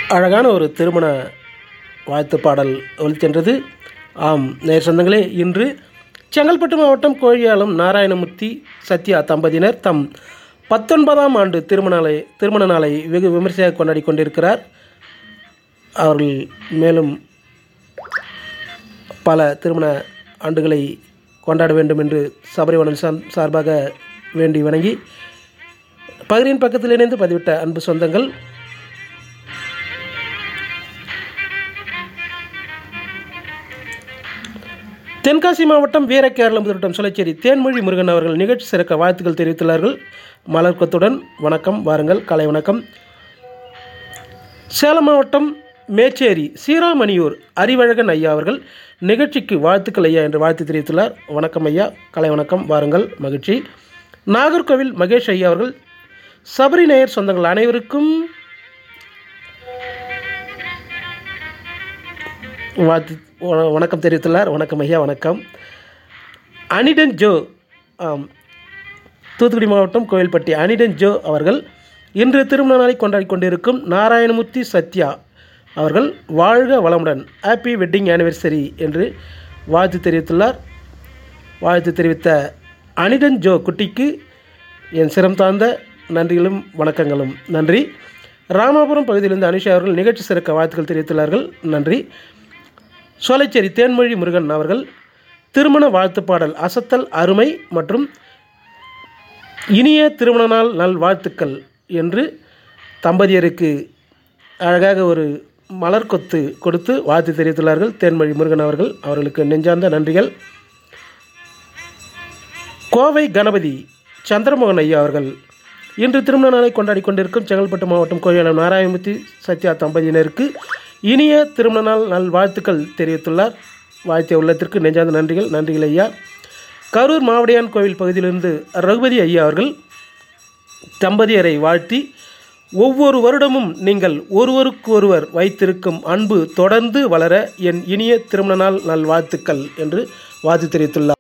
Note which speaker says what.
Speaker 1: அழகான ஒரு திருமண வாழ்த்து பாடல் ஒலிச்சென்றது ஆம் நேர் சொந்தங்களே இன்று செங்கல்பட்டு மாவட்டம் கோழியாலம் நாராயணமூர்த்தி சத்யா தம்பதியினர் தம் பத்தொன்பதாம் ஆண்டு திருமண நாளை திருமண நாளை வெகு விமர்சையாக கொண்டாடி கொண்டிருக்கிறார் அவர்கள் மேலும் பல திருமண ஆண்டுகளை கொண்டாட வேண்டும் என்று சபரிவனம் சார் சார்பாக வேண்டி வணங்கி பகிரின் பக்கத்தில் இணைந்து பதிவிட்ட அன்பு சொந்தங்கள் தென்காசி மாவட்டம் வீரகேரளம் முதலிடம் சுழச்சேரி தேன்மொழி முருகன் அவர்கள் நிகழ்ச்சி சிறக்க வாழ்த்துக்கள் தெரிவித்துள்ளார்கள் மலர்கொத்துடன் வணக்கம் வாருங்கள் கலை வணக்கம் சேலம் மாவட்டம் மேச்சேரி சீராமணியூர் அறிவழகன் ஐயா அவர்கள் நிகழ்ச்சிக்கு வாழ்த்துக்கள் ஐயா என்று வாழ்த்து தெரிவித்துள்ளார் வணக்கம் ஐயா கலை வணக்கம் வாருங்கள் மகிழ்ச்சி நாகர்கோவில் மகேஷ் ஐயா அவர்கள் சபரி நேயர் சொந்தங்கள் அனைவருக்கும் வாழ்த்து வ- வணக்கம் தெரிவித்துள்ளார் வணக்கம் ஐயா வணக்கம் அனிடன் ஜோ ஆம், தூத்துக்குடி மாவட்டம் கோவில்பட்டி அனிடன் ஜோ அவர்கள் இன்று திருமண நாளை கொண்டாடி கொண்டிருக்கும் நாராயணமூர்த்தி சத்யா அவர்கள் வாழ்க வளமுடன் ஹாப்பி வெட்டிங் ஆனிவர்சரி என்று வாழ்த்து தெரிவித்துள்ளார் வாழ்த்து தெரிவித்த அனிடன் ஜோ குட்டிக்கு என் சிரம் தாழ்ந்த நன்றிகளும் வணக்கங்களும் நன்றி ராமாபுரம் பகுதியிலிருந்து அனுஷா அவர்கள் நிகழ்ச்சி சிறக்க வாழ்த்துக்கள் தெரிவித்துள்ளார்கள் நன்றி சோலைச்சேரி தேன்மொழி முருகன் அவர்கள் திருமண வாழ்த்து பாடல் அசத்தல் அருமை மற்றும் இனிய திருமண நாள் நல் வாழ்த்துக்கள் என்று தம்பதியருக்கு அழகாக ஒரு மலர் கொத்து கொடுத்து வாழ்த்து தெரிவித்துள்ளார்கள் தேன்மொழி முருகன் அவர்கள் அவர்களுக்கு நெஞ்சார்ந்த நன்றிகள் கோவை கணபதி சந்திரமோகன் ஐயா அவர்கள் இன்று திருமண நாளை கொண்டாடி கொண்டிருக்கும் செங்கல்பட்டு மாவட்டம் கோயிலம் நாராயணமூர்த்தி சத்யா தம்பதியினருக்கு இனிய திருமண நாள் நல் வாழ்த்துக்கள் தெரிவித்துள்ளார் வாழ்த்திய உள்ளத்திற்கு நெஞ்சார்ந்த நன்றிகள் நன்றிகள் ஐயா கரூர் மாவடியான் கோவில் பகுதியிலிருந்து ரகுபதி ஐயா அவர்கள் தம்பதியரை வாழ்த்தி ஒவ்வொரு வருடமும் நீங்கள் ஒருவருக்கொருவர் வைத்திருக்கும் அன்பு தொடர்ந்து வளர என் இனிய திருமண நாள் நல் வாழ்த்துக்கள் என்று வாழ்த்து தெரிவித்துள்ளார்